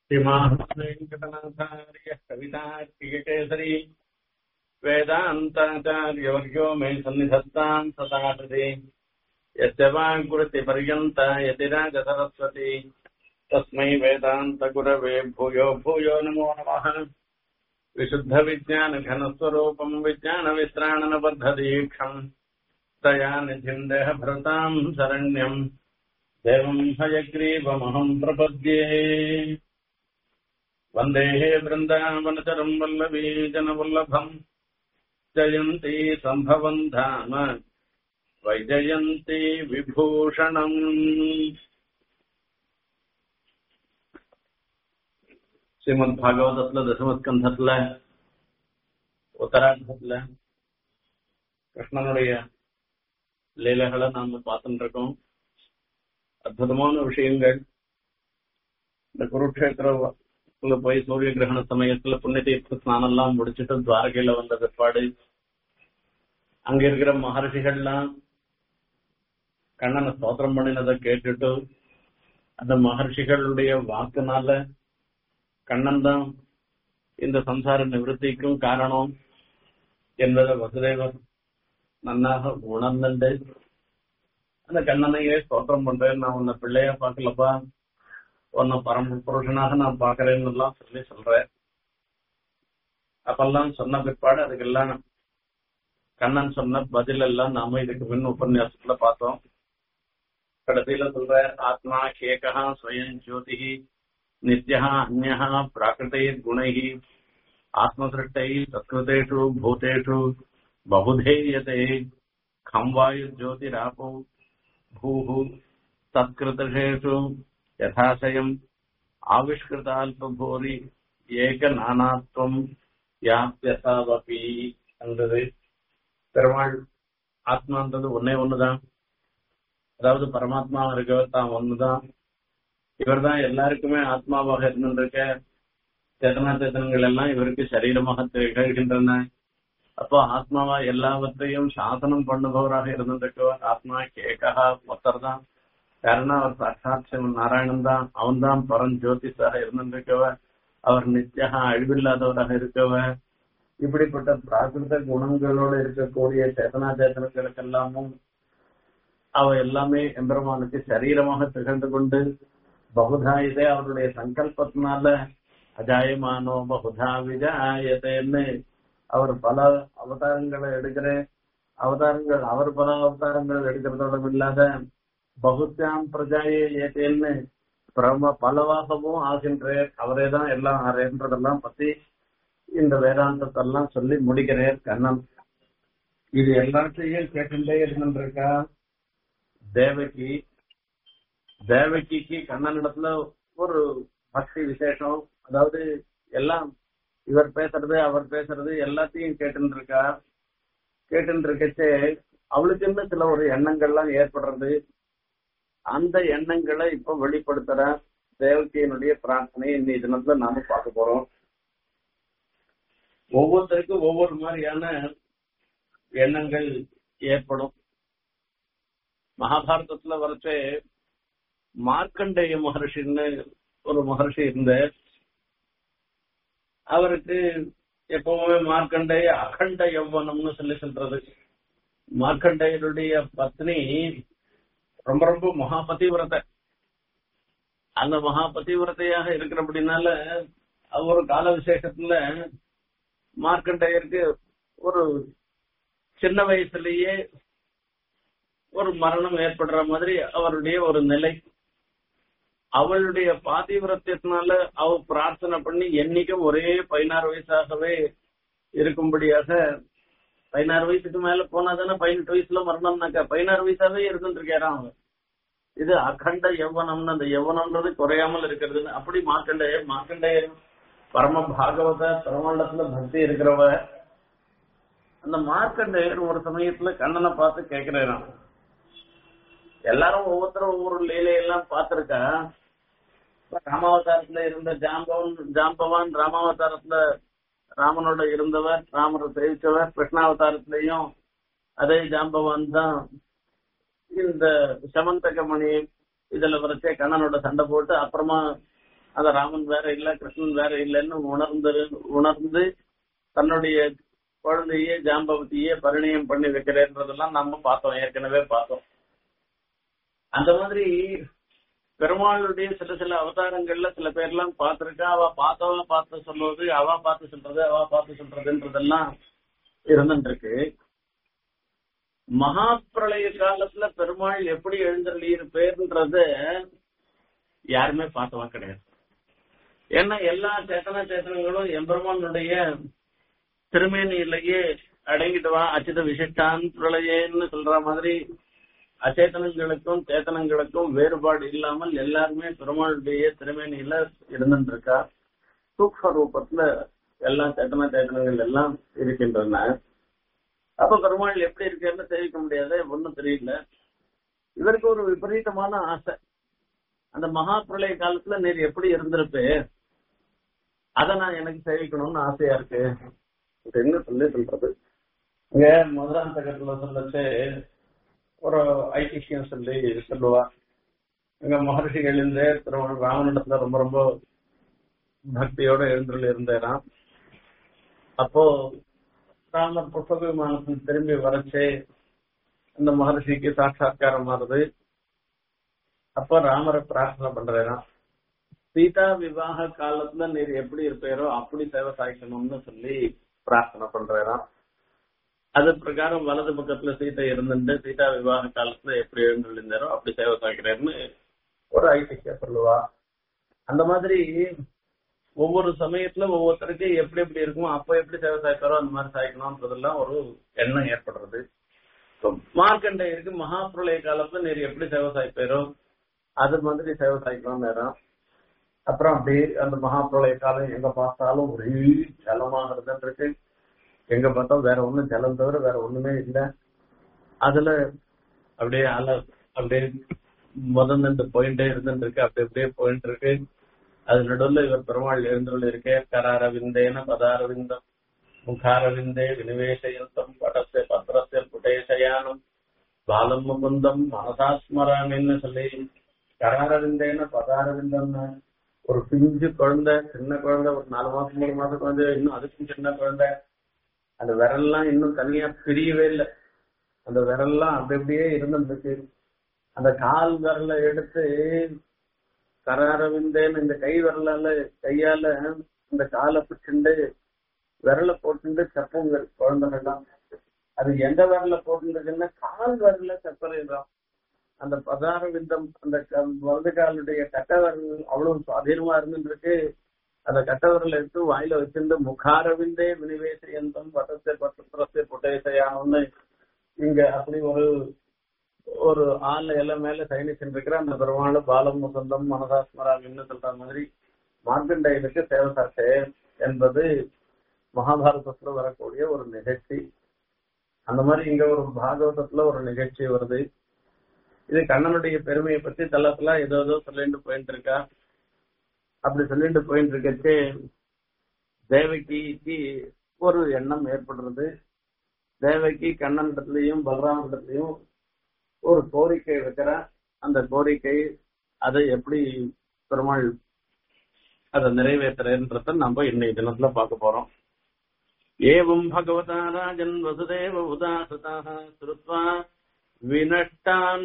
श्रीमान्वेङ्कटनाथार्य कवितार्किकेसरी वेदान्ताचार्यवर्यो मे सन्निधत्ताम् सदा हृदि यस्य वाङ्कुरुतिपर्यन्ता यतिराजसरस्वती तस्मै वेदान्तगुरवे भूयो भूयो नमो नमः विशुद्धविज्ञानघनस्वरूपम् विज्ञानविश्राणनबद्धदीक्षम् दयानिधिम् देहभृताम् शरण्यम् देवम् हयग्रीवमहम् प्रपद्ये वन्दे वृन्दावनचरम् वल्लभी जनवल्लभम् जयन्ती सम्भवम् धाम वैजयन्ती विभूषणम् ஸ்ரீமத் பாகவதத்துல தசமஸ்கந்தத்துல உத்தராண்டத்துல கிருஷ்ணனுடைய லீலைகளை நாம பார்த்துட்டு இருக்கோம் அற்புதமான விஷயங்கள் இந்த குருக்ஷேத்திரத்துல போய் சூரிய கிரகண சமயத்துல புண்ணிய தீர்த்த ஸ்நானம் எல்லாம் முடிச்சுட்டு துவாரகையில வந்த பிற்பாடு அங்க இருக்கிற மகர்ஷிகள்லாம் கண்ணனை ஸ்தோத்திரம் பண்ணினதை கேட்டுட்டு அந்த மகர்ஷிகளுடைய வாக்குனால கண்ணன் தான் இந்த சம்சார நிவர்த்திக்கும் காரணம் என்பதை வசுதேவர் நன்னாக உணர்ந்துண்டு அந்த கண்ணனையே ஸ்தோத்திரம் பண்றேன் நான் உன்னை பிள்ளையா பார்க்கலப்பா உன்னை பரம புருஷனாக நான் பாக்குறேன்னு எல்லாம் சொல்லி சொல்றேன் அப்பெல்லாம் சொன்ன பிற்பாடு அதுக்கெல்லாம் கண்ணன் சொன்ன பதில் எல்லாம் நாம இதுக்கு முன் உபன்யாசத்துல பார்த்தோம் கடைசியில சொல்ற ஆத்மா கேகா ஸ்வயம் ஜோதிகி नित्यः अन्यः प्राकृतैर्गुणैः आत्मसृष्टैः सत्कृतेषु भूतेषु बहुधेयते खं वायुज्योतिरापो भूः तत्कृतषेषु यथाशयम् ஆவிஷ்கிருதால்பூரி ஏக நானாத்வம் யாப்பியசாவபி என்றது பெருமாள் ஆத்மான்றது ஒன்னே ஒண்ணுதான் அதாவது பரமாத்மா இருக்கவர் தான் ஒண்ணுதான் இவர் தான் எல்லாருக்குமே ஆத்மாவாக இருந்திருக்க சேதனா சேதனங்கள் எல்லாம் இவருக்கு சரீரமாக திகழ்கின்றன அப்போ ஆத்மாவா எல்லாவற்றையும் சாசனம் பண்ணுபவராக இருந்திருக்கவர் ஆத்மா கேகா ஒத்தர் தான் காரணம் அவர் சாட்சாத் நாராயணன் தான் அவன் தான் பரம் ஜோதிஷாக இருந்திருக்கவர் அவர் நித்தியாக அழிவில்லாதவராக இருக்கவர் இப்படிப்பட்ட பிராகிருத குணங்களோடு இருக்கக்கூடிய சேதனா சேதனங்களுக்கெல்லாமும் அவ எல்லாமே எம்பெருமானுக்கு சரீரமாக திகழ்ந்து கொண்டு பகுதா இதே அவருடைய சங்கல்பத்தினால அஜாயமானோ பகுதா விஜாயத்தேன்னு அவர் பல அவதாரங்களை எடுக்கிற அவதாரங்கள் அவர் பல அவதாரங்கள் எடுக்கிறதோட இல்லாத பகுத்தியாம் பிரஜாயே ஏத்தேன்னு பிரம பலவாகவும் ஆகின்றார் அவரே தான் எல்லாம் ஆறேன்றதெல்லாம் பத்தி இந்த வேதாந்தத்தெல்லாம் சொல்லி முடிக்கிறார் கண்ணன் இது எல்லாத்தையும் கேட்டுட்டே இருந்துருக்கா தேவகி தேவகிக்கு கண்ணனிடத்துல ஒரு பக்தி விசேஷம் அதாவது எல்லாம் இவர் பேசுறது அவர் பேசுறது எல்லாத்தையும் கேட்டுன்னு இருக்கா கேட்டுன்னு இருக்கச்சே அவளுக்குன்னு சில ஒரு எண்ணங்கள்லாம் ஏற்படுறது அந்த எண்ணங்களை இப்ப வெளிப்படுத்துற தேவகியினுடைய பிரார்த்தனை இன்னைய தினத்துல நாம பார்க்க போறோம் ஒவ்வொருத்தருக்கும் ஒவ்வொரு மாதிரியான எண்ணங்கள் ஏற்படும் மகாபாரதத்துல வரைச்சே மார்க்கண்டேய மகர்ஷின்னு ஒரு மகர்ஷி இருந்தார் அவருக்கு எப்பவுமே மார்க்கண்டேய அகண்ட யௌவனம்னு சொல்லி சொல்றது மார்க்கண்டேயருடைய பத்னி ரொம்ப ரொம்ப மகாபதிவிரத அந்த மகாபதிவிரதையாக இருக்கிறபடினால ஒரு கால விசேஷத்துல மார்க்கண்டேயருக்கு ஒரு சின்ன வயசுலயே ஒரு மரணம் ஏற்படுற மாதிரி அவருடைய ஒரு நிலை அவளுடைய பாதிவிரத்தியத்தினால அவ பிரார்த்தனை பண்ணி என்னைக்கும் ஒரே பதினாறு வயசாகவே இருக்கும்படியாக பதினாறு வயசுக்கு மேல போனாதானே பதினெட்டு வயசுல மரணம்னாக்கா பதினாறு வயசாவே இருந்துருக்காராம் அவன் இது அகண்ட யௌவனம்னு அந்த யௌவனம்ன்றது குறையாமல் இருக்கிறதுன்னு அப்படி மார்க்கண்டேயர் மார்க்கண்டேயர் பரம பாகவத பிரமாண்டத்துல பக்தி இருக்கிறவ அந்த மார்க்கண்டேயர் ஒரு சமயத்துல கண்ணனை பார்த்து கேட்கிறாராம் எல்லாரும் ஒவ்வொருத்தரும் ஒவ்வொரு லீலையெல்லாம் பார்த்திருக்கா ராமாவதாரத்துல இருந்த ஜாம்பவன் ஜாம்பவான் ராமாவதாரத்துல ராமனோட இருந்தவர் ராமரை சேவிச்சவர் கிருஷ்ணாவதாரத்திலையும் அதே ஜாம்பவான் தான் இந்த சமந்தகமணி இதுல வரைச்சே கண்ணனோட சண்டை போட்டு அப்புறமா அத ராமன் வேற இல்ல கிருஷ்ணன் வேற இல்லைன்னு உணர்ந்து உணர்ந்து தன்னுடைய குழந்தையே ஜாம்பவதியே பரிணயம் பண்ணி வைக்கிறேன்றதெல்லாம் நம்ம பார்த்தோம் ஏற்கனவே பார்த்தோம் அந்த மாதிரி பெருமாளுடைய சில சில அவதாரங்கள்ல சில பேர்லாம் பார்த்திருக்கா அவ பார்த்தவ பார்த்து சொல்றது அவ பார்த்து சொல்றது அவ பார்த்து சொல்றதுன்றதெல்லாம் இருந்துட்டு இருக்கு மகா பிரளய காலத்துல பெருமாள் எப்படி எழுந்தருளி இருப்பேர்ன்றத யாருமே பார்த்தவா கிடையாது ஏன்னா எல்லா சேத்தன சேத்தனங்களும் எம்பெருமானுடைய திருமேனியிலேயே அடங்கிட்டு வா அச்சித விசிஷ்டான் பிரளயன்னு சொல்ற மாதிரி அச்சேதனங்களுக்கும் சேத்தனங்களுக்கும் வேறுபாடு இல்லாமல் எல்லாருமே பெருமாளுடைய திருமேனியில இருந்துட்டு இருக்கா சூக்ம ரூபத்துல எல்லா சேத்தன சேத்தனங்கள் எல்லாம் இருக்கின்றன அப்ப பெருமாள் எப்படி இருக்குன்னு தெரிவிக்க முடியாது ஒன்னும் தெரியல இவருக்கு ஒரு விபரீதமான ஆசை அந்த மகா பிரளய காலத்துல நீர் எப்படி இருந்திருப்பு அத நான் எனக்கு சேவிக்கணும்னு ஆசையா இருக்கு என்ன சொல்லி சொல்றது இங்க முதலாம் தகத்துல சொல்லச்சு ஒரு ஐதிஹ்யம் சொல்லி சொல்லுவா எங்க மகர்ஷிகள் இருந்தே திருமணம் ராமனிடத்துல ரொம்ப ரொம்ப பக்தியோட எழுந்துள்ள இருந்தேராம் அப்போ ராமர் புஷ்ப விமானத்தில் திரும்பி வரச்சே அந்த மகர்ஷிக்கு சாட்சா்காரம் ஆறுது அப்ப ராமரை பிரார்த்தனை பண்றேன் சீதா விவாக காலத்துல நீர் எப்படி இருப்பீரோ அப்படி சேவை சாய்க்கணும்னு சொல்லி பிரார்த்தனை பண்றேன் அது பிரகாரம் வலது பக்கத்துல சீதை இருந்துட்டு சீதா விவாக காலத்துல எப்படி எழுந்திருந்தாரோ அப்படி சேவை சாய்க்கிறேன்னு ஒரு ஐதிஹ்ய சொல்லுவா அந்த மாதிரி ஒவ்வொரு சமயத்துல ஒவ்வொருத்தருக்கு எப்படி எப்படி இருக்குமோ அப்ப எப்படி சேவை சாய்ப்பாரோ அந்த மாதிரி சாய்க்கணும்ன்றதெல்லாம் ஒரு எண்ணம் ஏற்படுறது மார்க்கண்டையருக்கு மகாபிரளய காலத்துல நீர் எப்படி சேவை சாய்ப்பாரோ அது மாதிரி சேவை சாய்க்கணும் நேரம் அப்புறம் அப்படியே அந்த மகாபிரளய காலம் எங்க பார்த்தாலும் ஒரே ஜலமாக இருந்துட்டு எங்க பார்த்தா வேற ஒண்ணும் ஜலம் தவிர வேற ஒண்ணுமே இல்லை அதுல அப்படியே அல அப்படியே முதல்ல போயிட்டே இருந்துட்டு இருக்கு அப்படி அப்படியே போயிட்டு இருக்கு அது நடுவில் இவர் பெருமாள் எழுந்துள்ள இருக்கே கராரவிந்தேன பதாரவிந்தம் முகாரவிந்தே வினிவேசயந்தம் படத்தை பத்திரத்தை புட்டேசயானம் பாலம் முகுந்தம் மனசாஸ்மராமின்னு சொல்லி கராரவிந்தேன பதாரவிந்தம்னு ஒரு பிஞ்சு குழந்தை சின்ன குழந்தை ஒரு நாலு மாசம் மூணு மாசம் குழந்தை இன்னும் அதுக்கும் சின்ன குழந்தை அந்த விரல்லாம் இன்னும் தனியா பிரியவே இல்லை அந்த விரல்லாம் அப்படி அப்படியே இருந்துருக்கு அந்த கால் விரலை எடுத்து கராரவிந்தேன்னு இந்த கை விரலால கையால இந்த காலை பிடிச்சுண்டு விரல போட்டுண்டு செப்பங்க குழந்தைகள்லாம் அது எந்த விரல போட்டுருக்குன்னா கால் விரல செப்பறிடுறோம் அந்த பதார விந்தம் அந்த வலது காலுடைய கட்ட விரல் அவ்வளவு சுவாதீனமா இருந்துருக்கு அந்த கட்ட விரல எடுத்து வாயில வச்சிருந்து முகாரவிந்தே வினிவேசயந்தம் பட்டத்தை பட்டத்தை புட்டேசையானு இங்க அப்படி ஒரு ஒரு ஆள் எல்லாம் மேல சைனிச்சு இருக்கிற அந்த பெருமாள் பாலம் முசந்தம் மனசாஸ்மராமின்னு சொல்ற மாதிரி மார்க்கண்டையனுக்கு சேவசாட்டே என்பது மகாபாரதத்துல வரக்கூடிய ஒரு நிகழ்ச்சி அந்த மாதிரி இங்க ஒரு பாகவதத்துல ஒரு நிகழ்ச்சி வருது இது கண்ணனுடைய பெருமையை பத்தி தளத்துல ஏதோ ஏதோ சொல்லிட்டு போயிட்டு இருக்கா அப்படி சொல்லிட்டு போயிட்டு இருக்கச்சு தேவகிக்கு ஒரு எண்ணம் ஏற்படுறது தேவகி கண்ணன் இடத்துலயும் பலராம இடத்துலயும் ஒரு கோரிக்கை வைக்கிற அந்த கோரிக்கை அதை எப்படி பெருமாள் அதை நிறைவேற்றுறன்றத நம்ம இன்னைக்கு தினத்துல பார்க்க போறோம் ஏவம் பகவதா ராஜன் வசுதேவ உதாசதாக ஸ்ருத்வா வினஷ்டான்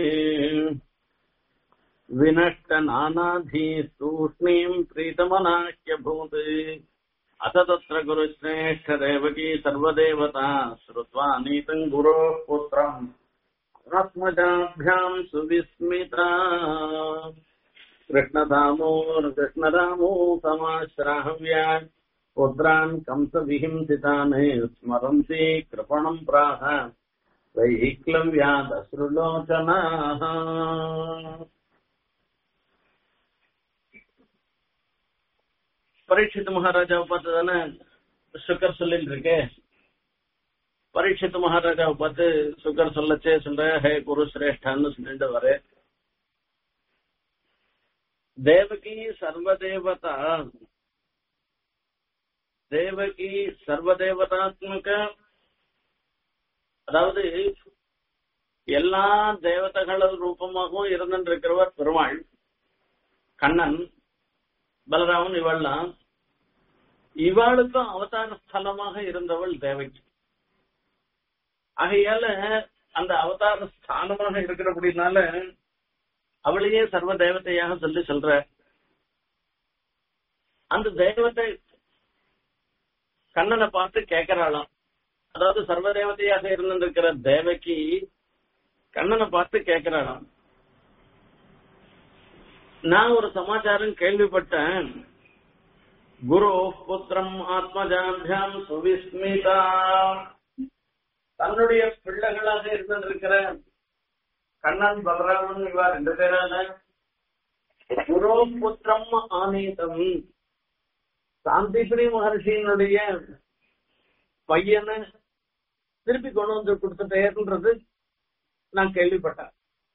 வினஷ்ட நானாதி தூஷ்ணீம் பிரீதமனாக்கிய பூத் அத தத்ர குருஸ்ரேஷ்ட தேவகி சர்வதேவதா ஸ்ருத்வா நீதம் குரோ புத்திரம் ஆத்மஜாभ्याम् सुविस्मिता कृष्णधामोर् कृष्णरामो समाश्राहव्या पुत्रान् कंसविहिंसितान् स्मरन्ति कृपणम् प्राह वैक्लव्यादश्रुलोचनाः பரீட்சித் மகாராஜாவை பார்த்து தானே சுக்கர் சொல்லிட்டு இருக்கேன் பரீட்சித் மகாராஜாவை பார்த்து சுக்கர் சொல்லச்சே சொல்ற ஹே குரு சிரேஷ்டான்னு சொல்லிட்டு வர தேவகி சர்வதேவதா தேவகி சர்வதேவதாத்மக அதாவது எல்லா தேவதைகள் ரூபமாகவும் இருந்துட்டு இருக்கிறவர் பெருமாள் கண்ணன் பலராமன் இவள்லாம் இவாளுக்கும் அவதார ஸ்தலமாக இருந்தவள் தேவகி ஆகையால அந்த அவதார ஸ்தானமாக இருக்கிறபடினால அவளையே சர்வ தேவதையாக சொல்லி சொல்ற அந்த தேவதை கண்ணனை பார்த்து கேட்கிறாளாம் அதாவது சர்வ தேவதையாக இருந்திருக்கிற தேவகி கண்ணனை பார்த்து கேட்கிறாளாம் நான் ஒரு சமாச்சாரம் கேள்விப்பட்டேன் குரு புத்திரம் ஆத்மஜாபியாம் சுவிஸ்மிதா தன்னுடைய பிள்ளைகளாக இருந்திருக்கிற கண்ணன் பலராமன் இவா ரெண்டு பேரால குரு புத்திரம் ஆனீதம் சாந்திபிரி மகர்ஷியினுடைய பையனை திருப்பி கொண்டு வந்து கொடுத்துட்டேன்றது நான் கேள்விப்பட்டேன்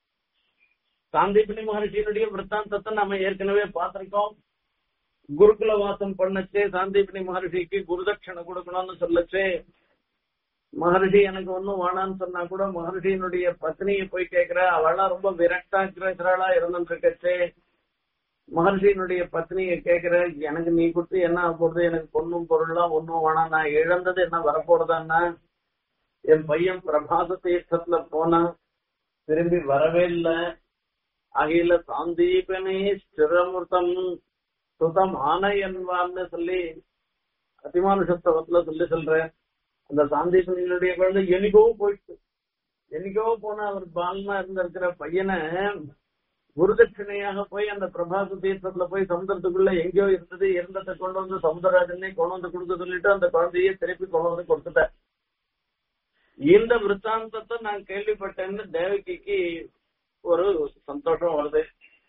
சாந்திபினி மகர்ஷியினுடைய விற்த்தாந்தத்தை நம்ம ஏற்கனவே பார்த்திருக்கோம் குருகுல வாசம் பண்ணச்சு சாந்தீபினி மகர்ஷிக்கு குருதட்சணை கொடுக்கணும்னு சொல்லச்சு மகர்ஷி எனக்கு ஒன்னும் வேணான்னு சொன்னா கூட மகர்ஷியினுடைய பத்னியை போய் கேக்குற அவளா ரொம்ப விரக்தாக்கிறா இருந்துட்டு இருக்கச்சு மகர்ஷியினுடைய பத்னியை கேக்குற எனக்கு நீ கொடுத்து என்ன ஆக போறது எனக்கு பொண்ணும் பொருள்லாம் ஒன்னும் வேணாம் நான் இழந்தது என்ன வரப்போறதான்னா என் பையன் பிரபாத தீர்த்தத்துல போனா திரும்பி வரவே இல்லை அகில சாந்தீபனே ஸ்திரமுர்த்தம் சுதம் ஆனையன்வான்னு சொல்லி அதிமானுஷத்துவத்துல சொல்லி சொல்றேன் அந்த சாந்தீபனியுடைய குழந்தை என்னைக்கோ போயிட்டு என்னைக்கோ போன அவர் பாலனா இருந்திருக்கிற பையனை குருதட்சிணையாக போய் அந்த பிரபாச தீர்த்தத்துல போய் சமுதிரத்துக்குள்ள எங்கேயோ இருந்தது இருந்ததை கொண்டு வந்து சமுதிரராஜனே கொண்டு வந்து கொடுக்க சொல்லிட்டு அந்த குழந்தைய திருப்பி கொண்டு வந்து கொடுத்துட்டேன் இந்த விற்த்தாந்தத்தை நான் கேள்விப்பட்டேன்னு தேவகிக்கு ஒரு சந்தோஷம் வருது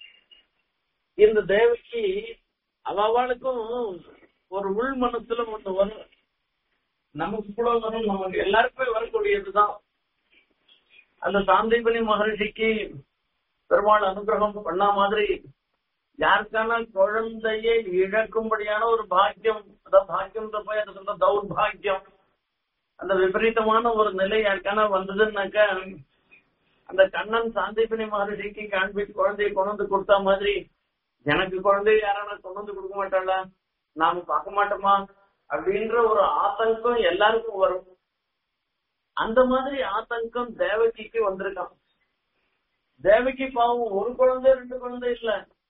இந்த தேவகி அவளுக்கும் ஒரு உள் மனசுல ஒண்ணு வரும் நமக்கு கூட வரும் நமக்கு எல்லாருக்குமே வரக்கூடியதுதான் அந்த சாந்தீபனி மகர்ஷிக்கு பெருமாள் அனுகிரகம் பண்ண மாதிரி யாருக்கான குழந்தையை இழக்கும்படியான ஒரு பாக்கியம் அதாவது பாக்கியம் போய் அதை சொல்ற தௌர்பாகியம் அந்த விபரீதமான ஒரு நிலை யாருக்கான வந்ததுன்னாக்க அந்த கண்ணன் சாந்தீபனி மகர்ஷிக்கு காண்பித்து குழந்தையை கொண்டு வந்து கொடுத்த மாதிரி எனக்கு குழந்தைய யாரான கொண்டு வந்து கொடுக்க மாட்டாளா நாம பார்க்க மாட்டோமா அப்படின்ற ஒரு ஆத்தங்கம் எல்லாருக்கும் வரும் அந்த மாதிரி ஆத்தங்கம் தேவகிக்கு வந்திருக்கான் தேவகி பாவம் ஒரு குழந்தை ரெண்டு குழந்தை இல்ல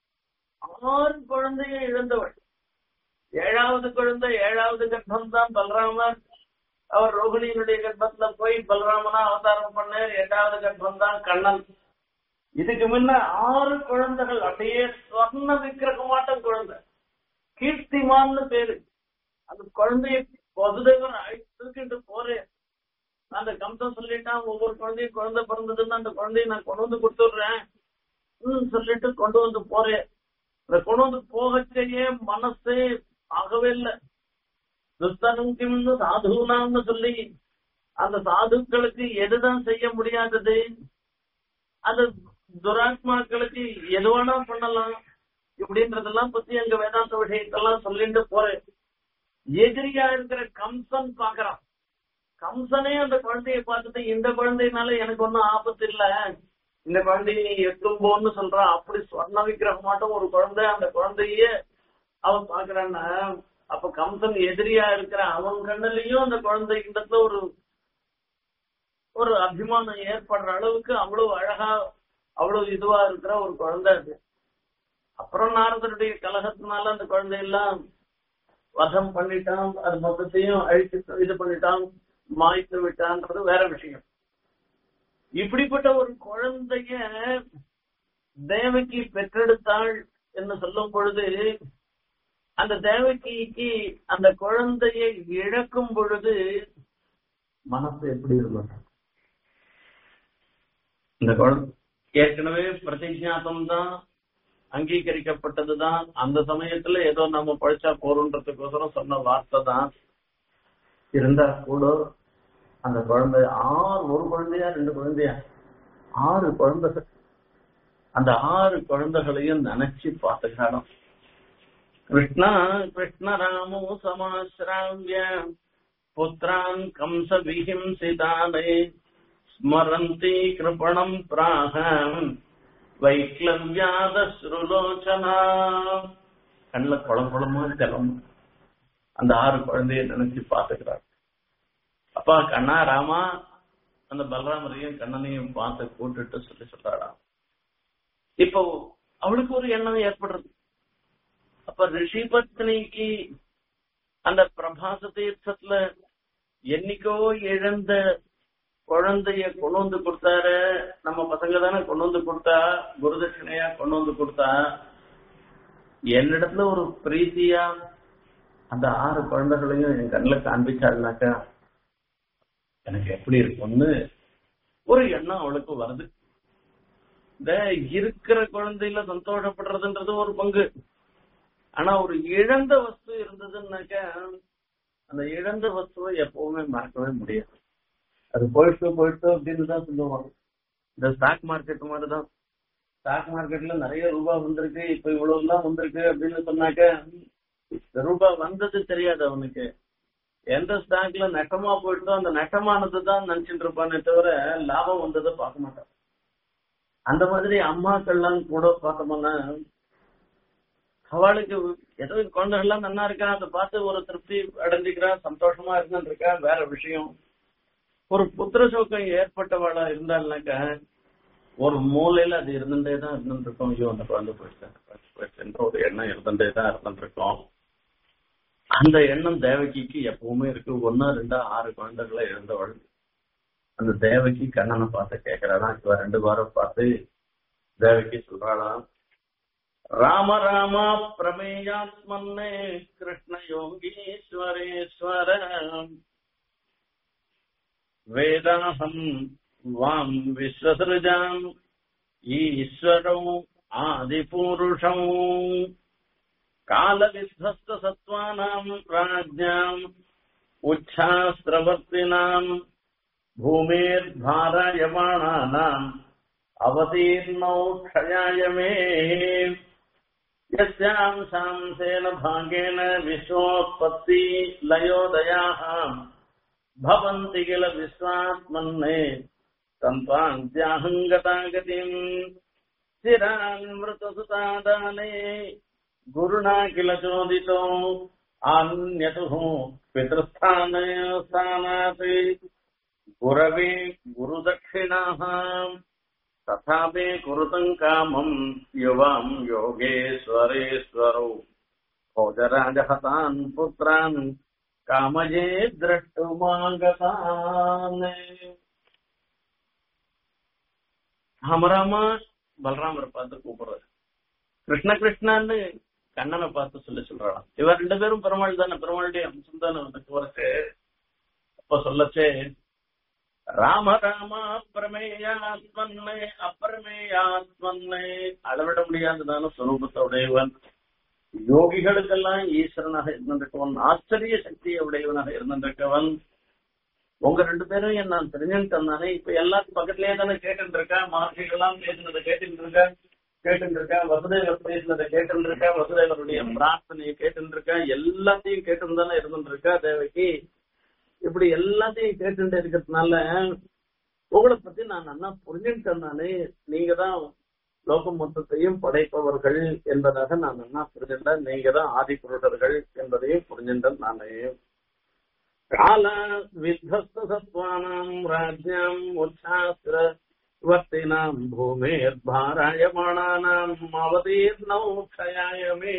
ஆறு குழந்தைய இழந்தவள் ஏழாவது குழந்தை ஏழாவது கர்ப்பம் தான் பலராமர் அவர் ரோகிணியினுடைய கர்ப்பத்துல போய் பலராமனா அவதாரம் பண்ண எட்டாவது கர்ப்பம் தான் கண்ணன் இதுக்கு முன்ன ஆறு குழந்தைகள் அப்படியே சொர்ண விக்கிரகமாட்டம் குழந்தை கீர்த்திமான்னு பேரு அந்த குழந்தைய வசுதேவன் தூக்கிட்டு போறேன் அந்த கம்சம் சொல்லிட்டான் ஒவ்வொரு குழந்தையும் குழந்தை பிறந்ததுன்னு அந்த குழந்தைய நான் கொண்டு வந்து கொடுத்துடுறேன் ம் சொல்லிட்டு கொண்டு வந்து போறேன் இந்த கொண்டு வந்து போகச்சேயே மனசே ஆகவே இல்லை துஸ்தனுங்கிம்னு சாதுனாம்னு சொல்லி அந்த சாதுக்களுக்கு எதுதான் செய்ய முடியாதது அது துராத்மாக்களுக்கு எது வேணா பண்ணலாம் இப்படின்றதெல்லாம் பத்தி அங்க வேதாந்த விஷயத்தெல்லாம் சொல்லிட்டு போறேன் எதிரியா இருக்கிற கம்சன் பாக்குறான் கம்சனே அந்த குழந்தைய பார்த்துட்டு இந்த குழந்தைனால எனக்கு ஒன்னும் ஆபத்து இல்ல இந்த குழந்தைய நீ எட்டும் போன்னு சொல்றான் அப்படி சொர்ண விக்கிரகமாட்டம் ஒரு குழந்தை அந்த குழந்தைய அவன் பாக்குறான்னா அப்ப கம்சன் எதிரியா இருக்கிற அவன் கண்ணிலையும் அந்த குழந்தை இடத்துல ஒரு ஒரு அபிமானம் ஏற்படுற அளவுக்கு அவ்வளவு அழகா அவ்வளவு இதுவா இருக்கிற ஒரு குழந்தை அது அப்புறம் நாரதருடைய கலகத்தினால அந்த குழந்தையெல்லாம் வதம் பண்ணிட்டான் அது மொத்தத்தையும் அழிச்சு இது பண்ணிட்டான் மாய்த்து விட்டான்றது வேற விஷயம் இப்படிப்பட்ட ஒரு குழந்தைய தேவகி பெற்றெடுத்தாள் என்று சொல்லும் பொழுது அந்த தேவகிக்கு அந்த குழந்தையை இழக்கும் பொழுது மனசு எப்படி இருக்கும் இந்த குழந்தை ஏற்கனவே பிரதிஜாத்தம் தான் அங்கீகரிக்கப்பட்டதுதான் அந்த சமயத்துல ஏதோ நம்ம பழிச்சா போறோன்றதுக்கோசரம் சொன்ன வார்த்தை தான் இருந்தா கூட அந்த குழந்தை ஆறு ஒரு குழந்தையா ரெண்டு குழந்தையா ஆறு குழந்தைகள் அந்த ஆறு குழந்தைகளையும் நினைச்சு பார்த்துக்கிறானோ கிருஷ்ணா கிருஷ்ணராமோ சமாசிராவிய புத்திரான் கம்ச விஹிம்சிதானே ஸ்மரந்தி கிருபணம் பிராக வைக்லவ்யாதஸ்ருலோச்சனா கண்ணுல குளம் குளமா ஜலம் அந்த ஆறு குழந்தைய நினைச்சு பாத்துக்கிறார் அப்பா கண்ணா ராமா அந்த பலராமரையும் கண்ணனையும் பார்த்து கூட்டுட்டு சொல்லி சொல்றாராம் இப்போ அவளுக்கு ஒரு எண்ணம் ஏற்படுறது அப்ப ரிஷி பத்னிக்கு அந்த பிரபாச தீர்த்தத்துல என்னைக்கோ இழந்த குழந்தைய கொண்டு வந்து கொடுத்தாரு நம்ம பசங்க தானே கொண்டு வந்து கொடுத்தா குருதட்சிணையா கொண்டு வந்து கொடுத்தா என்னிடத்துல ஒரு பிரீத்தியா அந்த ஆறு குழந்தைகளையும் என் கண்ணில் காண்பிச்சாருனாக்கா எனக்கு எப்படி இருக்கும்னு ஒரு எண்ணம் அவளுக்கு வருது இந்த இருக்கிற குழந்தையில சந்தோஷப்படுறதுன்றது ஒரு பங்கு ஆனா ஒரு இழந்த வஸ்து இருந்ததுன்னாக்கா அந்த இழந்த வஸ்துவை எப்பவுமே மறக்கவே முடியாது அது போயிட்டு போயிட்டு அப்படின்னு தான் சொல்லுவாங்க இந்த ஸ்டாக் மார்க்கெட் மாதிரி தான் ஸ்டாக் மார்க்கெட்ல நிறைய ரூபாய் வந்திருக்கு இப்ப இவ்வளவு எல்லாம் வந்திருக்கு அப்படின்னு சொன்னாக்க இந்த ரூபாய் வந்தது தெரியாது அவனுக்கு எந்த ஸ்டாக்ல நட்டமா போயிட்டோ அந்த நட்டமானது தான் நினைச்சிட்டு இருப்பானே தவிர லாபம் வந்ததை பார்க்க மாட்டான் அந்த மாதிரி அம்மாக்கள்லாம் கூட பார்த்தோம்னா அவளுக்கு ஏதோ குழந்தைகள்லாம் நல்லா இருக்கா அதை பார்த்து ஒரு திருப்தி அடைஞ்சுக்கிறா சந்தோஷமா இருந்துட்டு இருக்கா வேற விஷயம் ஒரு புத்திர சோக்கம் ஏற்பட்டவளா இருந்தாள்னாக்கா ஒரு மூலையில அது இருந்துட்டே தான் இருந்துட்டு இருக்கோம் ஐயோ அந்த குழந்தை போயிடுச்சு போயிடுச்சுன்ற ஒரு எண்ணம் இருந்துட்டே தான் இருந்துட்டு இருக்கோம் அந்த எண்ணம் தேவகிக்கு எப்பவுமே இருக்கு ஒன்னா ரெண்டா ஆறு குழந்தைகளை இழந்தவள் அந்த தேவகி கண்ணனை பார்த்து கேட்கிறானா இவ ரெண்டு வாரம் பார்த்து தேவகி சொல்றாளாம் ராம ராம பிரமேயாத்மன்னே கிருஷ்ண யோகீஸ்வரேஸ்வர வேதாஹம் வாம் விஸ்வசிருஜாம் ஈஸ்வரோ ஆதிபூருஷம் காலவித்வஸ்த சத்வானாம் ராஜ்யாம் உச்சாஸ்திரவர்த்தினாம் भूमेर्भारायमाणानाम् अवतीर्णौ क्षयाय मे यस्याम् शांसेन भागेन विश्वोत्पत्ति लयोदयाः भवन्ति किल विश्वात्मन्ने सन्त्वान्त्याहङ्गतागतिम् चिरान्मृतसुतादाने गुरुणा किल चोदितो अन्यतुः पितृस्थान स्थानात् गुरवे गुरुदक्षिणाः तथापि कुरुतम् कामम् युवाम् योगेश्वरेश्वरौ भोजराजहतान् पुत्रान् कामये द्रष्टुमागतान् ராமராமா பலராமரை பார்த்து கூப்பிடுறாரு கிருஷ்ண கிருஷ்ணான்னு கண்ணனை பார்த்து சொல்லி சொல்றாளாம் இவர் ரெண்டு பேரும் பெருமாள் தானே பெருமாளுடைய அம்சம் தானே வந்து வரச்சு அப்ப சொல்லச்சே ராம ராமா பிரமேயாத்மன்னை அப்பிரமேயாத்மன்னை அளவிட முடியாததான சுரூபத்தோடையவன் யோகிகளுக்கெல்லாம் ஈஸ்வரனாக இருந்திருக்கவன் ஆச்சரிய சக்தியை உடையவனாக இருந்திருக்கவன் உங்க ரெண்டு பேரும் என் நான் தெரிஞ்சுட்டேன் இப்ப எல்லாரும் பக்கத்துலயே தானே கேட்டு இருக்கா மகர்ஷிகள்லாம் பேசினதை கேட்டுட்டு இருக்கா கேட்டு இருக்கா வசுதேவர் பேசினதை கேட்டு இருக்கா வசுதேவருடைய பிரார்த்தனையை கேட்டு இருக்கா எல்லாத்தையும் கேட்டு தானே இருந்துட்டு இருக்கா தேவைக்கு இப்படி எல்லாத்தையும் கேட்டு இருக்கிறதுனால உங்களை பத்தி நான் நல்லா புரிஞ்சுட்டேன் நானே நீங்க தான் லோகம் மொத்தத்தையும் படைப்பவர்கள் என்பதாக நான் நல்லா புரிஞ்சுட்டேன் நீங்க தான் ஆதி புருஷர்கள் என்பதையும் புரிஞ்சுட்டேன் நானே கால வித்வஸ்த சத்வானாம் ராஜ்யம் உச்சாஸ்திர வர்த்தினாம் பூமேர் பாராயமானானாம் அவதீர்ணௌ க்ஷயாயமே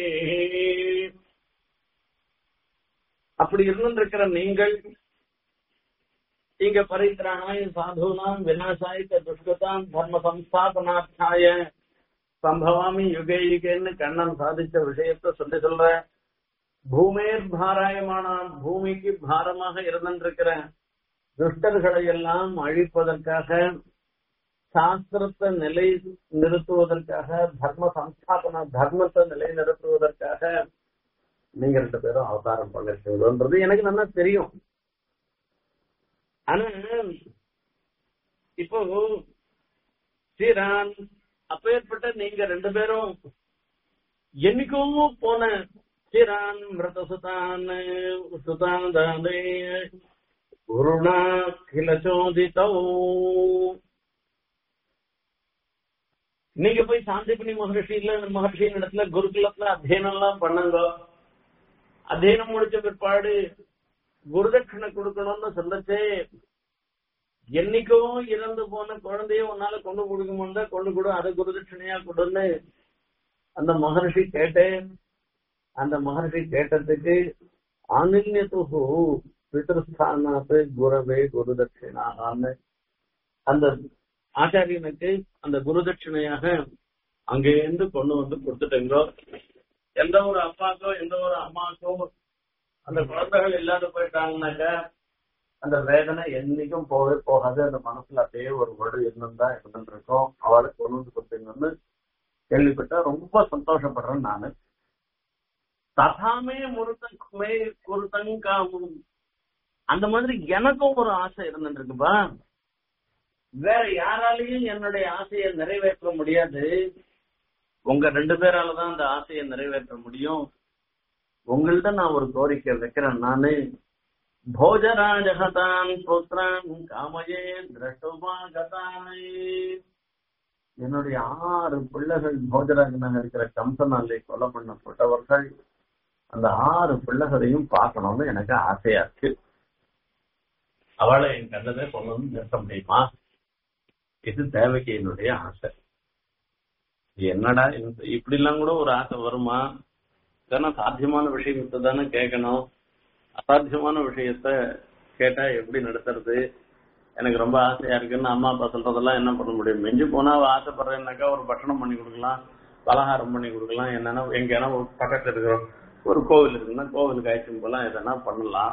அப்படி இருந்திருக்கிற நீங்கள் இங்க பரித்ராணாய் சாதுனாம் விநாசாய் துஷ்கதாம் தர்ம சம்ஸ்தாபனார்த்தாய சம்பவாமி யுகே யுகேன்னு கண்ணன் சாதிச்ச விஷயத்த சொல்லி சொல்ற பூமேர் பாராயமான பூமிக்கு பாரமாக இருந்திருக்கிற துஷ்டர்களை எல்லாம் அழிப்பதற்காக சாஸ்திரத்தை நிலை நிறுத்துவதற்காக தர்ம சம்ஸ்தாபன தர்மத்தை நிலை நிறுத்துவதற்காக நீங்க ரெண்டு பேரும் அவதாரம் பண்ணிருக்கீங்கன்றது எனக்கு நல்லா தெரியும் ஆனா இப்போ ஸ்ரீரான் அப்பேற்பட்ட நீங்க ரெண்டு பேரும் என்னைக்கும் போன ஸ்ரீரான் மிருத சுதான் சுதாந்தானே குருணா கில சோதித்தோ நீங்க போய் சாந்திபனி மகர்ஷியில மகர்ஷியின் இடத்துல குருகுலத்துல அத்தியனம் எல்லாம் பண்ணுங்க அத்தியனம் முடிச்ச பிற்பாடு குருதட்சிணை கொடுக்கணும்னு சொல்லச்சே என்னைக்கோ இறந்து போன குழந்தைய உன்னால கொண்டு கொடுக்க முடியா கொண்டு கொடு அதை குருதட்சிணையா கொடுன்னு அந்த மகர்ஷி கேட்டேன் அந்த மகர்ஷி கேட்டதுக்கு ஆனில்யத்துகு பிதர்ஸ்தானாத்து குரவே குருதட்சிணான்னு அந்த ஆச்சாரியனுக்கு அந்த குருதட்சிணையாக அங்கேருந்து கொண்டு வந்து கொடுத்துட்டீங்களோ எந்த ஒரு அப்பாக்கோ எந்த ஒரு அம்மாக்கோ அந்த குழந்தைகள் இல்லாத போயிட்டாங்கன்னாக்க அந்த வேதனை என்னைக்கும் போகவே போகாது அந்த மனசுல அப்படியே ஒரு வடு இருந்துதான் இருந்துட்டு இருக்கோம் அவளை கொண்டு வந்து கொடுத்தீங்கன்னு கேள்விப்பட்டா ரொம்ப சந்தோஷப்படுறேன் நானு ததாமே முருத்தமே குருத்தங்காமும் அந்த மாதிரி எனக்கும் ஒரு ஆசை இருந்துட்டு இருக்குப்பா வேற யாராலையும் என்னுடைய ஆசையை நிறைவேற்ற முடியாது உங்க ரெண்டு பேரால தான் அந்த ஆசையை நிறைவேற்ற முடியும் உங்கள்ட்ட நான் ஒரு கோரிக்கை வைக்கிறேன் நானு போஜராஜகதான் புத்திரன் காமையே திரட்டுமா கதானை என்னுடைய ஆறு பிள்ளைகள் போஜராஜனாக இருக்கிற கம்சனாலே கொலை பண்ணப்பட்டவர்கள் அந்த ஆறு பிள்ளைகளையும் பார்க்கணும்னு எனக்கு ஆசையா இருக்கு அவளை என் கண்ணதே கொண்டு வந்து நிறுத்த முடியுமா இது தேவைக்கு என்னுடைய ஆசை என்னடா இந்த- இப்படி எல்லாம் கூட ஒரு ஆசை வருமா இதெல்லாம் சாத்தியமான விஷயத்தை தானே கேட்கணும் அசாத்தியமான விஷயத்த கேட்டா எப்படி நடத்துறது எனக்கு ரொம்ப ஆசையா இருக்குன்னு அம்மா அப்பா சொல்றதெல்லாம் என்ன பண்ண முடியும் மிஞ்சி போனா அவ ஆசைப்படுறேன்னாக்கா ஒரு பட்டணம் பண்ணி கொடுக்கலாம் பலகாரம் பண்ணி கொடுக்கலாம் என்னன்னா எங்கன்னா ஒரு பக்கத்துல இருக்கிற ஒரு கோவில் இருக்குன்னா கோவிலுக்கு அழைச்சிட்டு போலாம் எதனா பண்ணலாம்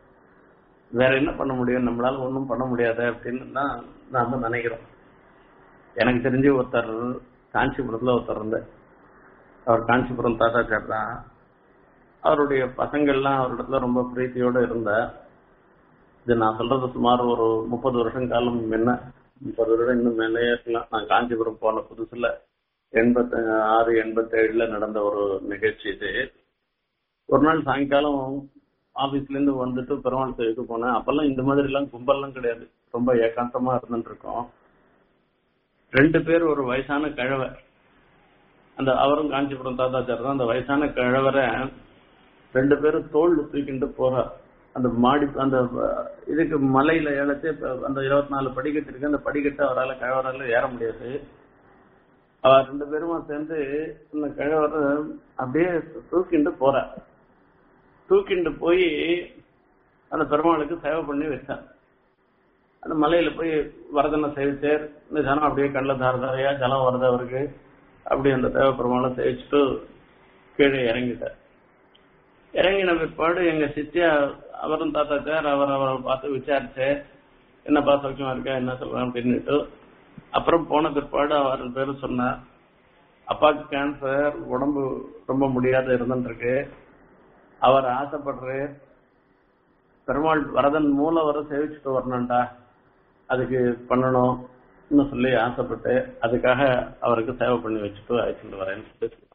வேற என்ன பண்ண முடியும் நம்மளால ஒண்ணும் பண்ண முடியாது அப்படின்னு தான் நாம நினைக்கிறோம் எனக்கு தெரிஞ்சு ஒருத்தர் காஞ்சிபுரத்துல ஒருத்தர் இருந்தார் அவர் காஞ்சிபுரம் தாத்தாச்சார் தான் அவருடைய பசங்கள்லாம் அவரிடத்துல ரொம்ப பிரீத்தியோட இருந்தார் இது நான் சொல்றது சுமார் ஒரு முப்பது வருஷம் காலம் முன்ன முப்பது வருடம் இன்னும் மேலேயே இருக்கலாம் நான் காஞ்சிபுரம் போன புதுசுல எண்பத்தி ஆறு எண்பத்தி ஏழுல நடந்த ஒரு நிகழ்ச்சி இது ஒரு நாள் சாயங்காலம் ஆபீஸ்ல இருந்து வந்துட்டு பெருமாள் கோயிலுக்கு போனேன் அப்பெல்லாம் இந்த மாதிரி எல்லாம் கும்பல்லாம் கிடையாது ரொம்ப ஏகாந்தமா இருந்துட்டு இருக்கோம் ரெண்டு பேர் ஒரு வயசான கிழவை அந்த அவரும் காஞ்சிபுரம் தாத்தாச்சார் தான் அந்த வயசான கிழவரை ரெண்டு பேரும் தோல் தூக்கிட்டு போறார் அந்த மாடி அந்த அஹ், இதுக்கு மலையில ஏழச்சு அந்த இருபத்தி நாலு படிக்கட்டு இருக்கு அந்த படிக்கட்டு அவரால் கிழவரால ஏற முடியாது அவர் ரெண்டு பேருமா சேர்ந்து அந்த கிழவர் அப்படியே தூக்கிட்டு போறார் தூக்கிட்டு போய் அந்த பெருமாளுக்கு சேவை பண்ணி வச்சார் அந்த மலையில போய் வரதனை சேவிச்சார் இந்த ஜனம் அப்படியே கண்ணில் தார தாரையா ஜலம் வருது அவருக்கு அப்படியே அந்த தேவ பெருமாளை சேவிச்சுட்டு கீழே இறங்கிட்டார் இறங்கின பிற்பாடு எங்க சித்தியா அவரும் தாத்தாச்சார் அவர் அவரை பார்த்து விசாரிச்சு என்னப்பா சௌக்கியமா இருக்கா என்ன சொல்றேன் அப்படின்னுட்டு அப்புறம் போன பிற்பாடு அவர் பேரு சொன்னார் அப்பாவுக்கு கேன்சர் உடம்பு ரொம்ப முடியாத இருந்துட்டு இருக்கு அவர் ஆசைப்படுற பெருமாள் வரதன் மூலம் வர சேவிச்சுட்டு வரணும்டா அதுக்கு பண்ணணும்னு சொல்லி ஆசைப்பட்டு அதுக்காக அவருக்கு சேவை பண்ணி வச்சுட்டு அழைச்சிட்டு வரேன்னு சொல்லி சொன்னார்.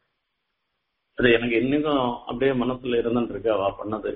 அது எனக்கு இன்னைக்கும் அப்படியே மனசுல இருந்துட்டு இருக்கு அவ பண்ணது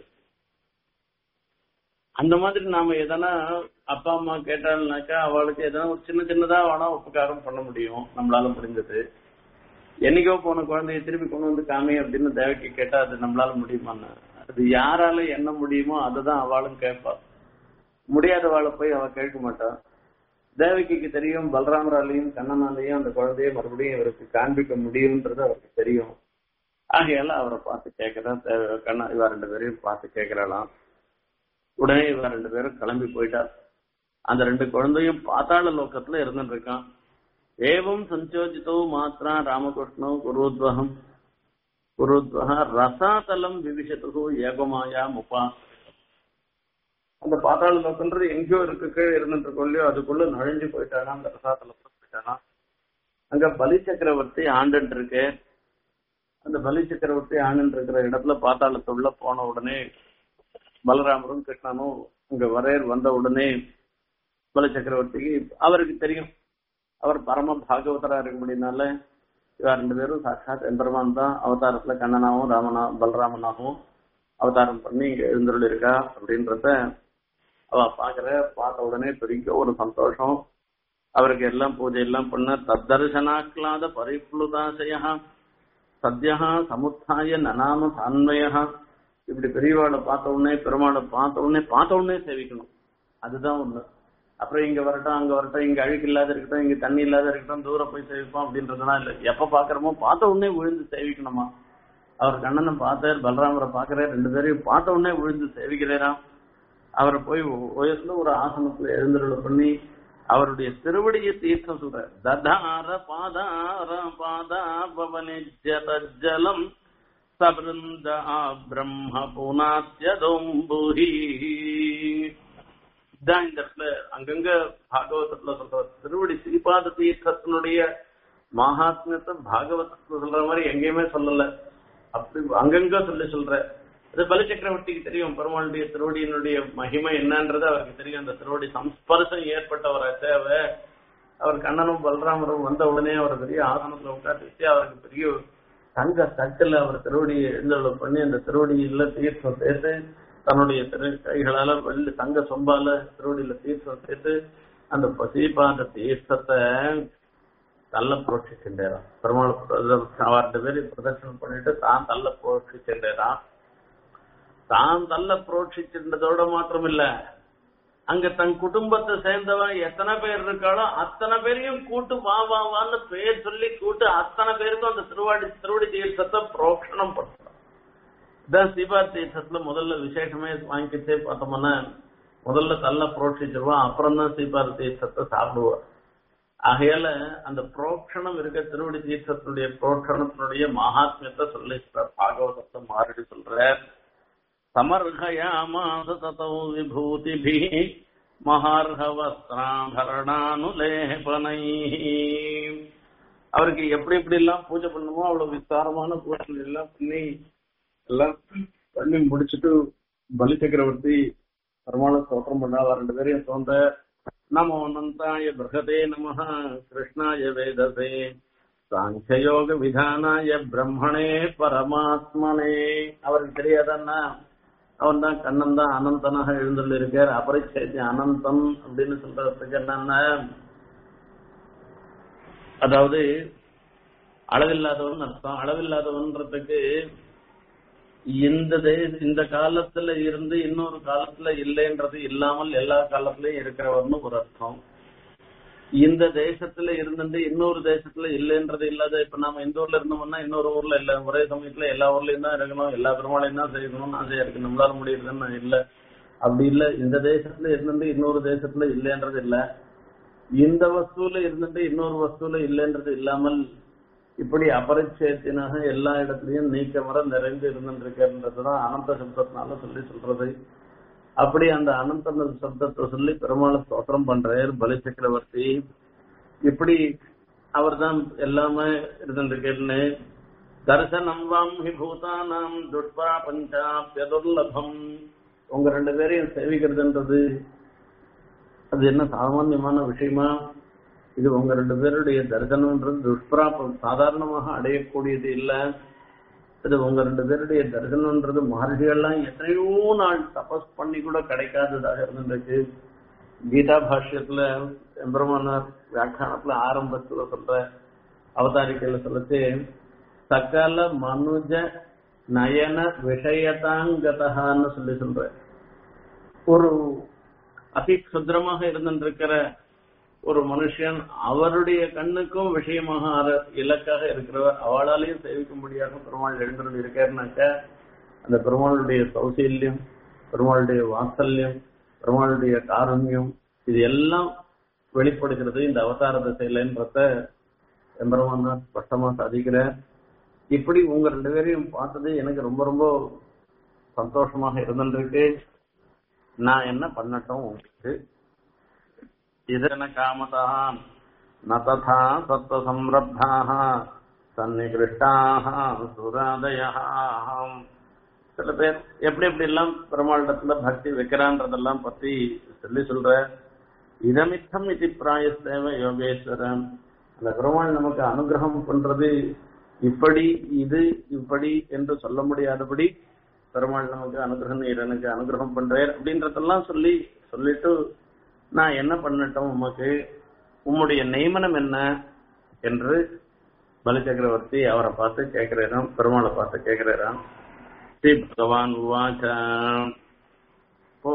அந்த மாதிரி நாம எதனா அப்பா அம்மா கேட்டாள்னாக்கா அவளுக்கு எதனா ஒரு சின்ன சின்னதா வேணா உபகாரம் பண்ண முடியும் நம்மளால முடிஞ்சது என்னைக்கோ போன குழந்தைய திருப்பி கொண்டு வந்து காமி அப்படின்னு தேவைக்கு கேட்டா அது நம்மளால முடியுமான்னு அது யாரால என்ன முடியுமோ அதுதான் அவளும் கேட்பா முடியாதவாளை போய் அவ கேட்க மாட்டா தேவகிக்கு தெரியும் பலராமராலையும் கண்ணனாலையும் அந்த குழந்தைய மறுபடியும் இவருக்கு காண்பிக்க முடியும்ன்றது அவருக்கு தெரியும் ஆகையால அவரை பார்த்து கேட்கிறா தேவ- கண்ணா இவ ரெண்டு பேரையும் பார்த்து கேட்கிறாளாம் உடனே இவ ரெண்டு பேரும் கிளம்பி போயிட்டா அந்த ரெண்டு குழந்தையும் பாத்தாள லோக்கத்துல இருந்துட்டு இருக்கான் ஏவம் சஞ்சோஜிதோ மாத்ரா ராமகிருஷ்ணோ குருத்வகம் குருத்வக ரசாதலம் விவிஷத்து ஏகமாயா முப்பா அந்த பாத்தாள லோக்கன்றது எங்கேயோ இருக்கு கீழே இருந்துட்டு இருக்கோம் இல்லையோ அதுக்குள்ள நுழைஞ்சு போயிட்டானா அந்த ரசாதலத்துல போயிட்டானா அங்க பலி சக்கரவர்த்தி ஆண்டுட்டு இருக்கு அந்த பலி சக்கரவர்த்தி ஆண்டுட்டு இருக்கிற இடத்துல பாத்தாளத்துள்ள போன உடனே பலராமரும் கிருஷ்ணனும் அங்க வரையர் வந்த உடனே பல சக்கரவர்த்திக்கு அவருக்கு தெரியும் அவர் பரம பாகவதரா இருக்க முடியனால இவா ரெண்டு பேரும் சாட்சாத் எம்பெருமான் தான் அவதாரத்துல கண்ணனாவும் ராமனா பலராமனாகவும் அவதாரம் பண்ணி இங்க எழுந்தருள் இருக்கா அப்படின்றத அவ பாக்குற பார்த்த உடனே பெரிய ஒரு சந்தோஷம் அவருக்கு எல்லாம் பூஜை எல்லாம் பண்ண தத்தர்சனாக்லாத பரிப்ளுதாசய சத்யா சமுத்தாய நனாம சான்மய இப்படி பெரியவாளை பார்த்த உடனே பெருமாளை பார்த்த உடனே பார்த்த உடனே சேவிக்கணும் அதுதான் ஒண்ணு அப்புறம் இங்க வரட்டும் அங்க வரட்டும் இங்க அழுக்கு இல்லாத இருக்கட்டும் இங்க தண்ணி இல்லாத இருக்கட்டும் தூரம் போய் சேவிப்போம் அப்படின்றதுலாம் இல்ல எப்ப பாக்குறோமோ பார்த்த உடனே விழுந்து சேவிக்கணுமா அவர் கண்ணனை பார்த்தார் பலராமரை பார்க்கறார் ரெண்டு பேரையும் பார்த்த உடனே விழுந்து சேவிக்கிறாராம் அவரை போய் உயர்ந்து ஒரு ஆசனத்துல எழுந்தருளை பண்ணி அவருடைய திருவடியை தீர்த்தம் சொல்ற ததார பாதார பாதா பவனிஜலம் சபிருந்த பிரம்ம புனாத்தியதோம்புஹி இதான் இந்த இடத்துல அங்கங்க பாகவதத்துல சொல்ற திருவடி ஸ்ரீபாத தீர்த்தத்தினுடைய மகாத்மியத்தை பாகவதத்துல சொல்ற மாதிரி எங்கேயுமே சொல்லல அப்படி அங்கங்க சொல்லி சொல்ற அது பலி சக்கரவர்த்திக்கு தெரியும் பெருமாளுடைய திருவடியினுடைய மகிமை என்னன்றது அவருக்கு தெரியும் அந்த திருவடி சம்ஸ்பர்சம் ஏற்பட்ட ஒரு தேவை அவர் கண்ணனும் பலராமரும் வந்த உடனே அவர் பெரிய ஆசனத்துல உட்காந்து வச்சு அவருக்கு பெரிய தங்க தட்டுல அவர் திருவடியை எழுந்தருள பண்ணி அந்த திருவடியில தீர்த்தம் சேர்த்து தன்னுடைய திரு கைகளால வெள்ளி தங்க சொம்பால திருவடியில தீர்த்தம் சேர்த்து அந்த பசிபாத தீர்த்தத்தை தள்ள புரோட்சிக்கின்றாராம் பெருமாள் அவர்கிட்ட பேர் பிரதர்சனம் பண்ணிட்டு தான் தள்ள புரோட்சிக்கின்றாராம் தான் தள்ள புரோட்சிக்கின்றதோட மாத்திரம் இல்ல அங்க தன் குடும்பத்தை சேர்ந்தவன் எத்தனை பேர் இருக்காளோ அத்தனை பேரையும் கூட்டு வா வா வான்னு பேர் சொல்லி கூட்டு அத்தனை பேருக்கும் அந்த திருவாடி திருவடி தீர்த்தத்தை புரோக்ஷணம் பண்றான் இதான் சிவா தீர்த்தத்துல முதல்ல விசேஷமே வாங்கிக்கிட்டே பார்த்தோம்னா முதல்ல தள்ள புரோட்சிச்சிருவான் அப்புறம் தான் சீபார தீர்த்தத்தை சாப்பிடுவார் ஆகையால அந்த புரோக்ஷணம் இருக்க திருவடி தீர்த்தத்தினுடைய புரோக்ஷணத்தினுடைய மகாத்மியத்தை சொல்லி பாகவதத்தை மாறிடு சொல்ற समर्हयामास ततौ विभूतिभिः மகார்ஹவஸ்திராபரணானுலேபனைः அவருக்கு எப்படி எப்படி எல்லாம் பூஜை பண்ணுமோ அவ்வளவு விஸ்தாரமான பூஜை எல்லாம் பண்ணி எல்லாம் பண்ணி முடிச்சுட்டு பலி சக்கரவர்த்தி பெருமாளை ஸ்தோத்திரம் பண்ணா ரெண்டு பேரையும் தோன்ற நமோ அனந்தாய பிரகதே நம கிருஷ்ணாய வேதசே சாங்கியயோக விதானாய பிரம்மணே பரமாத்மனே அவருக்கு தெரியாதன்னா அவன் தான் கண்ணன் தான் அனந்தனாக எழுந்துள்ள இருக்கார் அபரிச்சேதி அனந்தம் அப்படின்னு சொல்றதுக்கு என்னன்னா அதாவது அளவில்லாதவன் அர்த்தம் அளவில்லாதவன்றதுக்கு இந்த தே- இந்த காலத்துல இருந்து இன்னொரு காலத்துல இல்லைன்றது இல்லாமல் எல்லா காலத்திலயும் இருக்கிறவர்னு ஒரு அர்த்தம் இந்த தேசத்துல இருந்துட்டு இன்னொரு தேசத்துல இல்லைன்றது இல்லாத இப்ப நாம இந்த ஊர்ல இருந்தோம்னா இன்னொரு ஊர்ல இல்ல ஒரே சமயத்துல எல்லா ஊர்லயும் தான் இருக்கணும் எல்லா பெருமாளையும் தான் செய்யணும்னு ஆசையா இருக்கு நம்மளால முடியுதுன்னு இல்ல அப்படி இல்ல இந்த தேசத்துல இருந்துட்டு இன்னொரு தேசத்துல இல்லைன்றது இல்ல இந்த வஸ்துல இருந்துட்டு இன்னொரு வஸ்துல இல்லைன்றது இல்லாமல் இப்படி அபரிச்சயத்தினாக எல்லா இடத்துலயும் நீக்கமர நிறைந்து இருந்துருக்கிறதுதான் அனந்த சப்தத்தினால சொல்லி சொல்றது அப்படி அந்த அனந்த சப்தத்தை சொல்லி பெருமாளை ஸ்தோத்திரம் பண்றார் பலி சக்கரவர்த்தி இப்படி அவர் தான் எல்லாமே இருந்துருக்கேன்னு தரிசனம் வாம் ஹி பூதானாம் துட்பா பஞ்சாப்யதுர்லபம் உங்க ரெண்டு பேரையும் சேவிக்கிறதுன்றது அது என்ன சாமான்யமான விஷயமா இது உங்க ரெண்டு பேருடைய தரிசனம்ன்றது துஷ்பிராபம் சாதாரணமாக அடையக்கூடியது இல்ல இது உங்க ரெண்டு பேருடைய தரிசனம்ன்றது மகர்ஷிகள்லாம் எத்தனையோ நாள் தபஸ் பண்ணி கூட கிடைக்காததாக இருந்துருக்கு கீதா பாஷ்யத்துல எம்பெருமானார் வியாக்கியானத்துல ஆரம்பத்துல சொல்ற அவதாரிக்கையில சொல்லிச்சு சகல மனுஜ நயன விஷயதாங்கதான்னு சொல்லி சொல்ற ஒரு அதி சுத்திரமாக இருந்திருக்கிற ஒரு மனுஷன் அவருடைய கண்ணுக்கும் விஷயமாக ஆர- இலக்காக இருக்கிறவர் அவளாலையும் சேவிக்கும்படியாக பெருமாள் எழுந்தருள் இருக்காருனாக்க அந்த பெருமாளுடைய சௌசல்யம் பெருமாளுடைய வாத்சல்யம் பெருமாளுடைய காருண்யம் இது எல்லாம் வெளிப்படுகிறது இந்த அவதார திசையிலன்றத எம்பெருமானார் ஸ்பஷ்டமா சாதிக்கிற இப்படி உங்க ரெண்டு பேரையும் பார்த்தது எனக்கு ரொம்ப ரொம்ப சந்தோஷமாக இருந்திருக்கு நான் என்ன பண்ணட்டும் உங்களுக்கு இதன காமதாம் ந ததா சத்வ சம்ரப்தாக சன்னிகிருஷ்டாக சுராதயாம் சில பேர் எப்படி எப்படி எல்லாம் பெருமாளிடத்துல பக்தி வைக்கிறான்றதெல்லாம் பத்தி சொல்லி சொல்ற இதமித்தம் இது பிராயஸ்தேவ யோகேஸ்வரன் அந்த பெருமாள் நமக்கு அனுகிரகம் பண்றது இப்படி இது இப்படி என்று சொல்ல முடியாதபடி பெருமாள் நமக்கு அனுகிரகம் நீர் எனக்கு அனுகிரகம் பண்றார் அப்படின்றதெல்லாம் சொல்லி சொல்லிட்டு நான் என்ன பண்ணட்டும் உமக்கு உம்முடைய நியமனம் என்ன என்று பலி சக்கரவர்த்தி அவரை பார்த்து கேட்கிறாராம் பெருமாளை பார்த்து கேட்கிறாராம் ஸ்ரீ பகவான் உவாச்ச இப்போ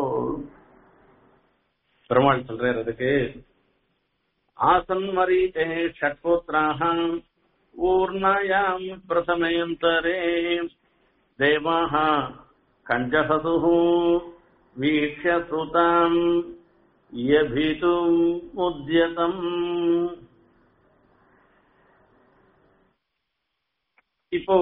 பெருமாள் சொல்றாரு அதுக்கு ஆசன் மரீதே ஷட்புத்திராக ஊர்ணாயாம் பிரசமயந்தரே தேவாः கஞ்சஹசுः வீக்ஷ்ய சுதாம் யபிதும் உத்யதம் இப்போ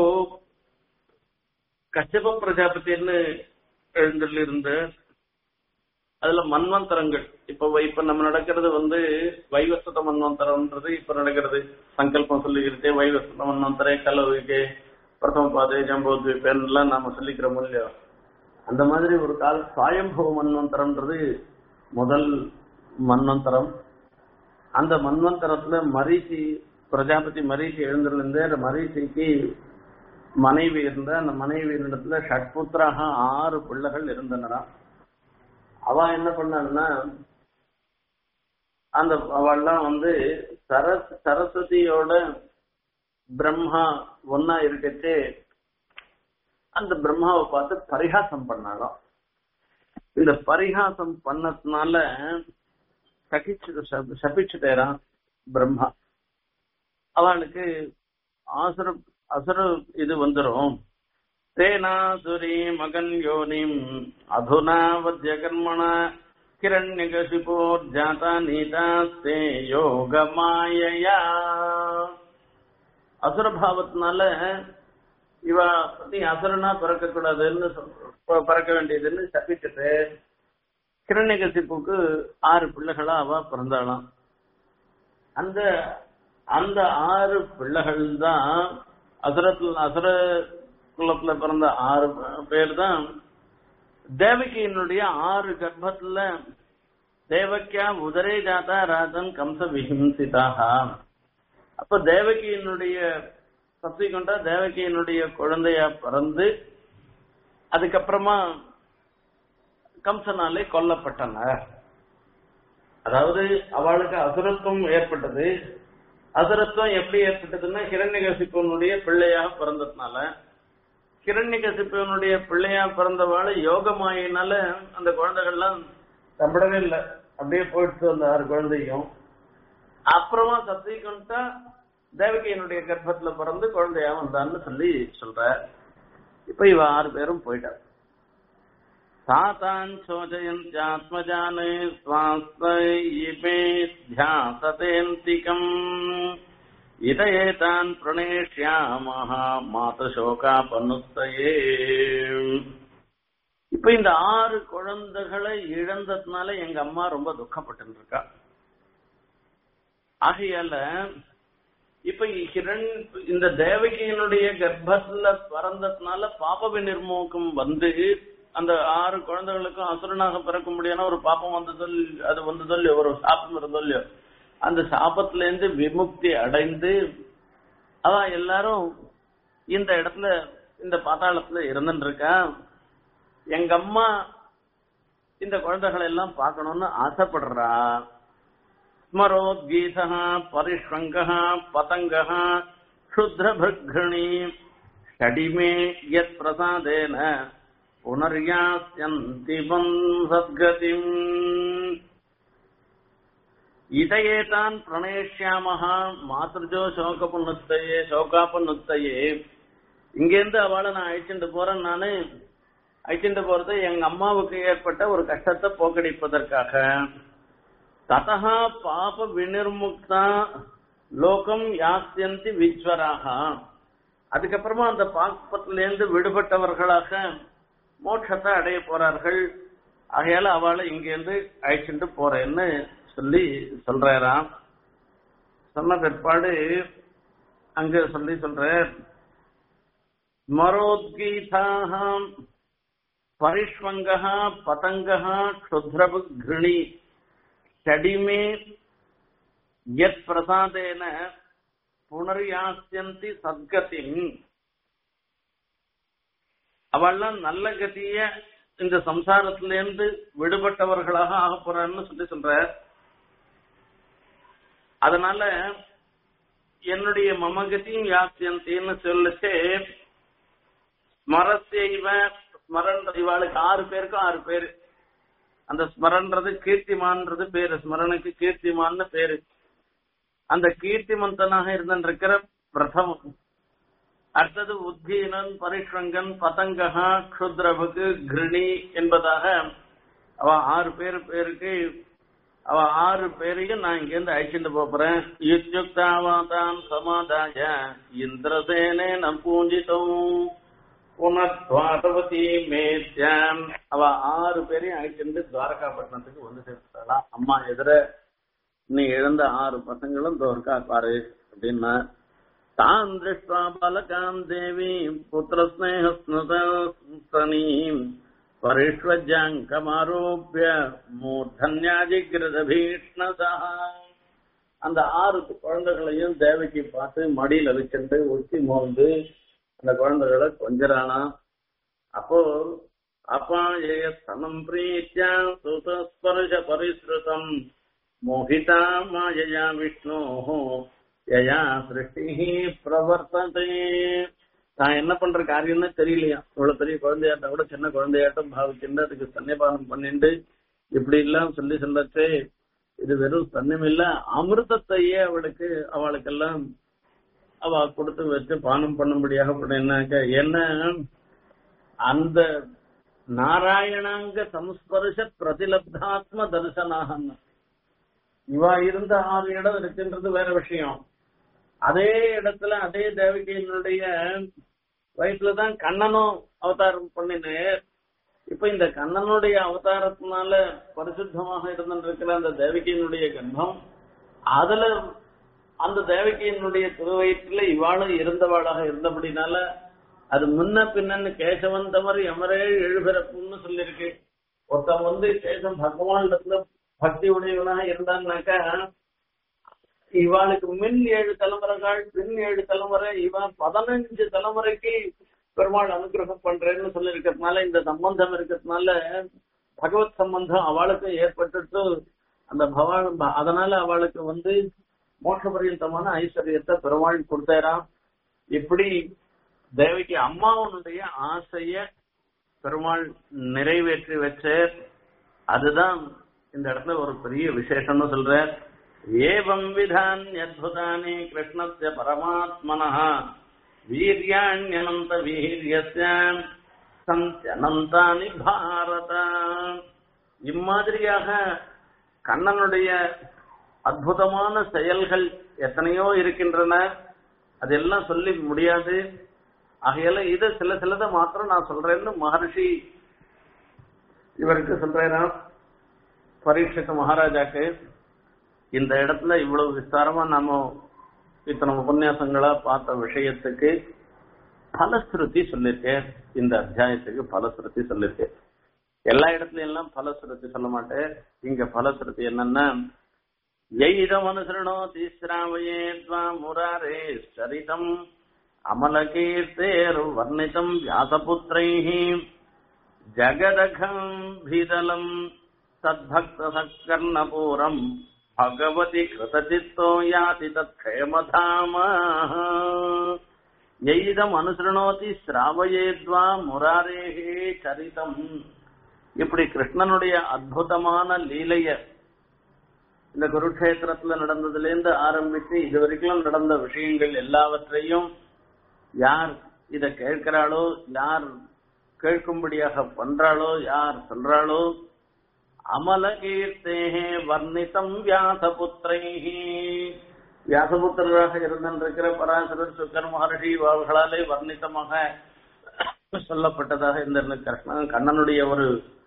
கச்சப பிரஜாபதினு எழுந்திருந்த அதுல மன்வந்தரங்கள் இப்ப வை- இப்ப நம்ம நடக்கிறது வந்து வைவஸ்வத மன்வந்தரம்ன்றது இப்ப நடக்கிறது சங்கல்பம் சொல்லிக்கிட்டே வைவஸ்வத மன்வந்தரே கலவிகே பிரதம பாதை ஜம்போத்வீபன்லாம் நாம சொல்லிக்கிறோம் இல்லையோ அந்த மாதிரி ஒரு கால சாயம்பவ மன்வந்தரம்ன்றது முதல் மன்வந்தரம் அந்த மன்வந்தரத்துல மரீசி பிரஜாபதி மரீசி எழுந்திருந்து அந்த மரீசிக்கு மனைவி இருந்த அந்த மனைவி இடத்துல ஷட்புத்திராக ஆறு பிள்ளைகள் இருந்தனரா அவ என்ன பண்ணான்னா அந்த அவள்லாம் வந்து சரஸ் சரஸ்வதியோட பிரம்மா ஒன்னா இருக்கச்சே அந்த பிரம்மாவை பார்த்து பரிகாசம் பண்ணாலும் இந்த பரிகாசம் பண்ணதுனால சகிச்சு சபிச்சுட்டேரான் பிரம்மா அவளுக்கு ஆசுர அசுர இது வந்துரும் தேனாசுரி மகன் யோனிம் அதுனா வத்திய கர்மண கிரண்யகசிபோர் ஜாதா நீதாஸ்தே யோக மாயையா அசுர பாவத்தினால இவ நீ அசுரனா பிறக்க கூடாதுன்னு சொல்- பிறக்க வேண்டியதுன்னு சபிச்சுட்டு கிரண்யகசிப்புக்கு ஆறு பிள்ளைகளா அவ பிறந்தாளாம் அந்த அந்த ஆறு பிள்ளைகள் தான் அசுரத்துல அசுர குலத்துல பிறந்த ஆறு பேர் தான் தேவகியினுடைய ஆறு கர்ப்பத்துல தேவக்கியா உதரே ஜாதா ராஜன் கம்ச விஹிம்சிதாக அப்ப தேவகியினுடைய சக்தி கொண்ட தேவகியினுடைய குழந்தையா பிறந்து அதுக்கப்புறமா கம்சனாலே கொல்லப்பட்டனர் அதாவது அவளுக்கு அசுரத்துவம் ஏற்பட்டது அசுரத்துவம் எப்படி ஏற்பட்டதுன்னா ஹிரண்யகசிப்பனுடைய பிள்ளையாக பிறந்ததுனால ஹிரண்யகசிப்பனுடைய பிள்ளையா பிறந்தவாள் யோகமாயினால அந்த குழந்தைகள்லாம் தம்படவே இல்லை அப்படியே போயிட்டு அந்த ஆறு குழந்தையும் அப்புறமா சத்தி கொண்டா தேவகியினுடைய கர்ப்பத்துல பிறந்து குழந்தையா வந்தான்னு சொல்லி சொல்ற இப்ப இவ ஆறு பேரும் போயிட்டார் தாத்தான் சோஜயந்த்யாத்மஜான் ஸ்வாஸ்தயிமே ध्यासतेऽन्तिकम् इत एतान् प्रणेष्यामः மாதசோகாபனுத்தயே இப்ப இந்த ஆறு குழந்தைகளை இழந்ததுனால எங்க அம்மா ரொம்ப துக்கப்பட்டு இருக்கா ஆகையால இப்ப ஹிரண் இந்த தேவகியினுடைய கர்ப்பத்துல பிறந்ததுனால பாப விநிர்மோகம் வந்து அந்த ஆறு குழந்தைகளுக்கும் அசுரனாக பிறக்க முடியாத ஒரு பாப்பம் வந்ததோ இல்ல- அது வந்ததோ இல்லையோ ஒரு சாபம் இருந்தோ இல்லையோ அந்த சாபத்துல இருந்து விமுக்தி அடைந்து அவ எல்லாரும் இந்த இடத்துல இந்த பாதாளத்துல இருந்துட்டு இருக்கா எங்க அம்மா இந்த குழந்தைகளை எல்லாம் பார்க்கணும்னு ஆசைப்படுறா ஸ்மரோத்கீதः परिष्वङ्गः पतङ्गः क्षुद्रभृघ्रणी षडिमे यत्प्रसादेन पुनर्यास्यन्तिमम् सद्गतिम् இதயேதான் பிரணேஷ்யாமஹ மாத்ருஜோ சோகபுன்னுத்தையே சோகாபுன்னுத்தையே இங்கேருந்து அவளை நான் அழைச்சிட்டு போறேன் நானு அழைச்சிட்டு போறது எங்க அம்மாவுக்கு ஏற்பட்ட ஒரு கஷ்டத்தை போக்கடிப்பதற்காக ததா பாப வினிர்முக்தா லோகம் யாசியந்தி விஸ்வராக அதுக்கப்புறமா அந்த பாப்பத்திலேருந்து விடுபட்டவர்களாக மோட்சத்தை அடைய போறார்கள் ஆகையால அவளை இங்கேருந்து அழைச்சிட்டு போறேன்னு சொல்லி சொல்றாராம் சொன்ன பிற்பாடு அங்க சொல்லி சொல்ற மரோத்கீதாக பரிஷ்வங்கः பதங்கः க்ஷுத்ரபுக்ருணி ஷடிமே யத் பிரசாதேன புனர்யாசியந்தி சத்கதிம் அவள்லாம் நல்ல கதிய இந்த சம்சாரத்திலிருந்து விடுபட்டவர்களாக ஆக போறான்னு சொல்லி சொல்ற அதனால என்னுடைய மமகதியும் யாசியந்தின்னு சொல்லிட்டு ஸ்மரசைவ ஸ்மரன் இவாளுக்கு ஆறு பேருக்கும் ஆறு பேரு அந்த ஸ்மரன்றது கீர்த்திமான்றது பேரு ஸ்மரனுக்கு கீர்த்திமான்னு பேரு அந்த கீர்த்திமந்தனாக இருந்திருக்கிற பிரதமம் அடுத்தது உத்கீனன் பரிஷ்ரங்கன் பதங்கஹா க்ஷுத்ரபகு கிருணி என்பதாக அவ ஆறு பேர் பேருக்கு அவ ஆறு பேரையும் நான் இங்கிருந்து அழைச்சிட்டு போறேன் யுக்தாவாதான் சமாதாய இந்திரசேனே நம் பூஞ்சிதம் புனத்வாதவதி மேத்யான் அவ ஆறு பேரையும் அழைச்சிட்டு துவாரகாப்பட்டினத்துக்கு வந்து சேர்த்துட்டாளாம் அம்மா எதிர நீ இழந்த ஆறு பசங்களும் துவர்க்கா பாரு அப்படின்னா तान् दृष्ट्वा बालकाम् देवीम् पुत्रस्नेहस्नुतनीम् परिष्वज्याङ्कमारोप्य மூர்தன்யாஜிகிரதபீஷ்ணதா அந்த ஆறு குழந்தைகளையும் தேவகி பார்த்து மடியில வச்சுட்டு ஒட்டி மோந்து அந்த குழந்தைகளை கொஞ்சறானா அப்போ அப்பாய ஸ்தனம் பிரீத்தியா சுதஸ்பர்ஷ பரிஸ்ருதம் மோகிதா மாயயா விஷ்ணோ யயா சிருஷ்டி பிரவர்த்ததே நான் என்ன பண்ற காரியம்னு தெரியலையா இவ்வளவு பெரிய குழந்தையாட்டம் கூட சின்ன குழந்தையாட்டம் பாவிச்சுட்டு அதுக்கு சன்னிபானம் பண்ணிட்டு இப்படி எல்லாம் சொல்லி சொல்லச்சே இது வெறும் சன்னம் இல்ல அமிர்தத்தையே அவளுக்கு அவளுக்கெல்லாம் அவ கொடுத்து வச்சு பானம் பண்ணும்படியாக பண்ணினாக்க என்ன அந்த நாராயணாங்க சம்ஸ்பர்ஷ பிரதிலப்தாத்ம தரிசனாக இவா இருந்த ஆறு இடம் இருக்குன்றது வேற விஷயம் அதே இடத்துல அதே தேவகியினுடைய வயிற்றுலதான் கண்ணனும் அவதாரம் பண்ணினேன் இப்ப இந்த கண்ணனுடைய அவதாரத்தினால பரிசுத்தமாக இருந்திருக்கிற அந்த தேவகியினுடைய கர்ப்பம் அதுல அந்த தேவகியினுடைய திருவயிற்றுல இவாளும் இருந்தவாளாக இருந்தபடினால அது முன்ன பின்னன்னு கேசவன் தவறு எமரே எழுபிறப்புன்னு சொல்லியிருக்கு ஒருத்தன் வந்து கேசவன் பகவானிடத்துல பக்தி உடையவனாக இருந்தான்னாக்கா இவாளுக்கு மின் ஏழு தலைமுறைகள் பின் ஏழு தலைமுறை இவன் பதினஞ்சு தலைமுறைக்கு பெருமாள் அனுகிரகம் பண்றேன்னு சொல்லி இருக்கிறதுனால இந்த சம்பந்தம் இருக்கிறதுனால பகவத் சம்பந்தம் அவளுக்கும் ஏற்பட்டுட்டு அந்த பவான் அதனால அவளுக்கு வந்து மோட்ச பரியந்தமான ஐஸ்வர்யத்தை பெருமாள் கொடுத்தாராம் இப்படி தேவிக்கு அம்மாவனுடைய ஆசைய பெருமாள் நிறைவேற்றி வச்சார் அதுதான் இந்த இடத்துல ஒரு பெரிய விசேஷம்னு சொல்ற ஏவம் விதான்யத்புதானி கிருஷ்ணஸ்ய பரமாத்மனः வீரியாண்யனந்த வீரியஸ்ய சந்தியனந்தானி பாரத இம்மாதிரியாக கண்ணனுடைய அற்புதமான செயல்கள் எத்தனையோ இருக்கின்றன அதெல்லாம் சொல்லி முடியாது ஆகையால இது சில சிலதை மாத்திரம் நான் சொல்றேன்னு மகர்ஷி இவருக்கு சொல்றேன் பரீட்சித்த மகாராஜாக்கு இந்த இடத்துல இவ்வளவு விஸ்தாரமா நாம இத்தனை உபன்யாசங்களா பார்த்த விஷயத்துக்கு பலஸ்ருதி சொல்லிருக்கேன் இந்த அத்தியாயத்துக்கு பலஸ்ருதி சொல்லிருக்கேன் எல்லா இடத்துலயும் எல்லாம் பலஸ்ருதி சொல்ல மாட்டேன் இங்க பலஸ்ருதி என்னன்னா எய்தமனுசரணோதி ஸ்ராவயேத்வா முராரே சரிதம் அமலகீர்த்தேர் வர்ணிதம் வியாசபுத்திரைः ஜகதகம்பிதலம் தத்பக்தசக்கர்ணபூரம் भगवति कृतचित्तो याति तत्क्षयमधाम यैदम् अनुसृणोति ஸ்ராவயேத்வா முராரேகே சரிதம் இப்படி கிருஷ்ணனுடைய அற்புதமான லீலைய இந்த குருக்ஷேத்திரத்துல நடந்ததுல இருந்து ஆரம்பித்து இதுவரைக்கும் நடந்த விஷயங்கள் எல்லாவற்றையும் யார் இத கேட்கிறாளோ யார் கேட்கும்படியாக பண்றாளோ யார் சொல்றாளோ அமலகீர்த்தேகே வர்ணிதம் வியாசபுத்திரைः வியாசபுத்திரராக இருந்திருக்கிற பராசரர் சுக்கர் மகர்ஷி அவர்களாலே வர்ணித்தமாக சொல்லப்பட்டதாக இந்த கிருஷ்ணன் கண்ணனுடைய ஒரு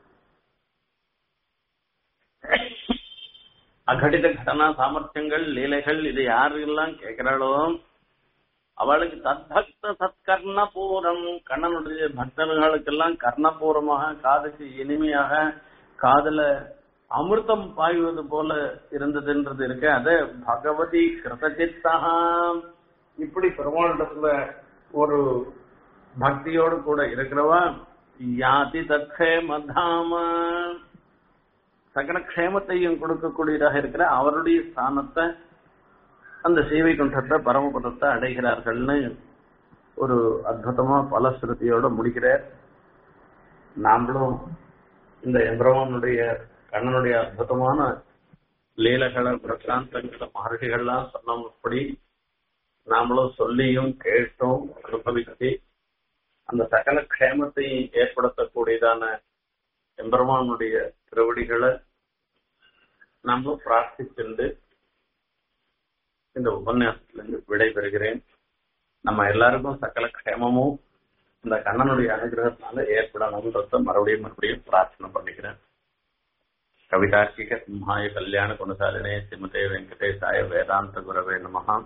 அகடித கடனா சாமர்த்தியங்கள் லீலைகள் இது யாரெல்லாம் கேட்கிறாளோ அவளுக்கு தத்பக்த சத்கர்ணபூரம் கண்ணனுடைய பக்தர்களுக்கெல்லாம் கர்ணபூரமாக காதுக்கு இனிமையாக காதல அமிர்தம் பாய்வது போல இருந்ததுன்றது இருக்கு அது பகவதி கிருதசித்தா இப்படி பெருமாளிடத்துல ஒரு பக்தியோடு கூட இருக்கிறவா யாதி தற்கேமதாம சகல க்ஷேமத்தையும் கொடுக்கக்கூடியதாக இருக்கிற அவருடைய ஸ்தானத்தை அந்த சீவைகுண்டத்தை பரமபதத்தை அடைகிறார்கள்னு ஒரு அற்புதமா பல ஸ்ருதியோட முடிக்கிறார் நாமளும் இந்த எம்பிரமனுடைய கண்ணனுடைய அற்புதமான லீலைகளை பிரசாந்தங்களை மகர்ஷிகள்லாம் சொன்னபடி நாமளும் சொல்லியும் கேட்டோம் அனுபவித்து அந்த சகல க்ஷேமத்தை ஏற்படுத்தக்கூடியதான எம்பெருமானுடைய திருவடிகளை நாமளும் பிரார்த்திச்சென்று இந்த உபன்யாசத்திலிருந்து விடைபெறுகிறேன் நம்ம எல்லாருக்கும் சகல க்ஷேமமும் இந்த கண்ணனுடைய அனுகிரகத்தினால ஏற்படணுன்றத மறுபடியும் மறுபடியும் பிரார்த்தனை பண்ணிக்கிறேன் கவிதார்க்கிக சிம்ஹாய கல்யாண குணசாலினே ஸ்ரீமதே வெங்கடேசாய வேதாந்த குரவே நமஹா